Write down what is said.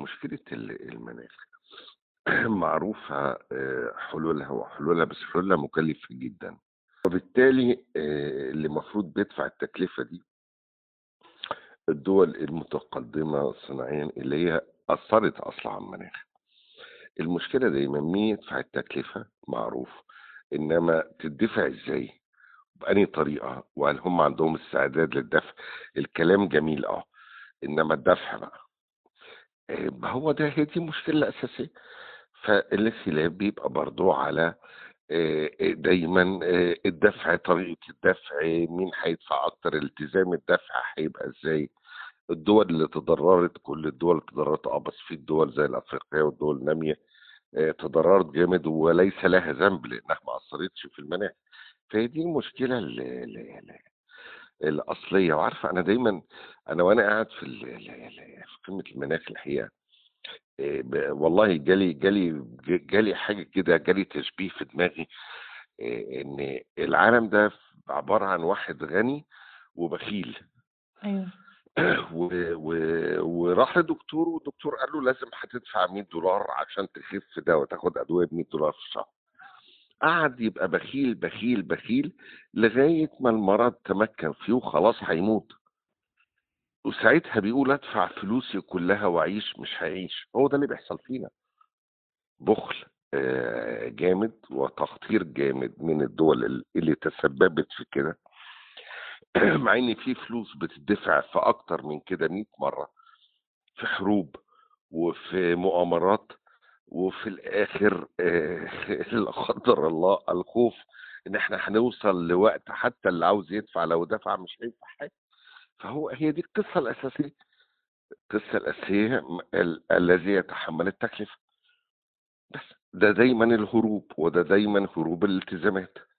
مشكلة ال المناخ معروفة آآ حلولها وحلولها بس حلولها مكلفة جدًا، وبالتالي آآ اللي المفروض بيدفع التكلفة دي الدول المتقدمة صناعيًا اللي هي أثّرت أصلًا على المناخ. المشكلة دايمًا مين يدفع التكلفة معروف، إنما تدّفع إزاي، بأنهي طريقة، وهل هم عندهم استعداد للدفع؟ الكلام جميل آه، إنما الدفع بقى. آآ ما هو ده هي دي المشكلة الأساسية. فالاختلاف بيبقى برضه على آآ دايمًا آآ الدفع، طريقة الدفع، مين هيدفع أكتر، التزام الدفع هيبقى إزاي. الدول اللي تضرّرت كل الدول تضرّرت آه، بس في الدول زي الأفريقية والدول النامية آآ تضرّرت جامد وليس لها ذنب لإنها ما أثّرتش في المناخ. فهي دي المشكلة ال ال ال الأصلية. وعارفة أنا دايمًا أنا وأنا قاعد في ال ال ال في قمة المناخ الحقيقة آآ ب والله جالي جالي ج جالي حاجة كده، جالي تشبيه في دماغي آآ إن العالم ده ف عبارة عن واحد غني وبخيل. أيوه. و و وراح لدكتور والدكتور قال له: "لازم هتدفع $100 عشان تخف ده وتاخد أدوية ب$100 في الشهر." قعد يبقى بخيل، بخيل، بخيل لغاية ما المرض تمكّن فيه وخلاص هيموت. وساعتها بيقول أدفع فلوسي كلّها وأعيش، مش هاعيش. هو ده اللي بيحصل فينا. بُخل آآ جامد وتخطير جامد من الدول ال اللي تسبّبت في كده. مع إن في فلوس بتدّفع في أكتر من كده 100 مرّة، في حروب وفي مؤامرات وفي الآخر آآ لا قدّر الله الخوف إن إحنا هنوصل لوقت حتى اللي عاوز يدفع لو دفع مش هيدفع حاجة. فهو هي دي القصة الأساسية. القصة الأساسية م ال الذي يتحمّل التكلفة. بس. ده دايمًا الهروب، وده دايمًا هروب الالتزامات.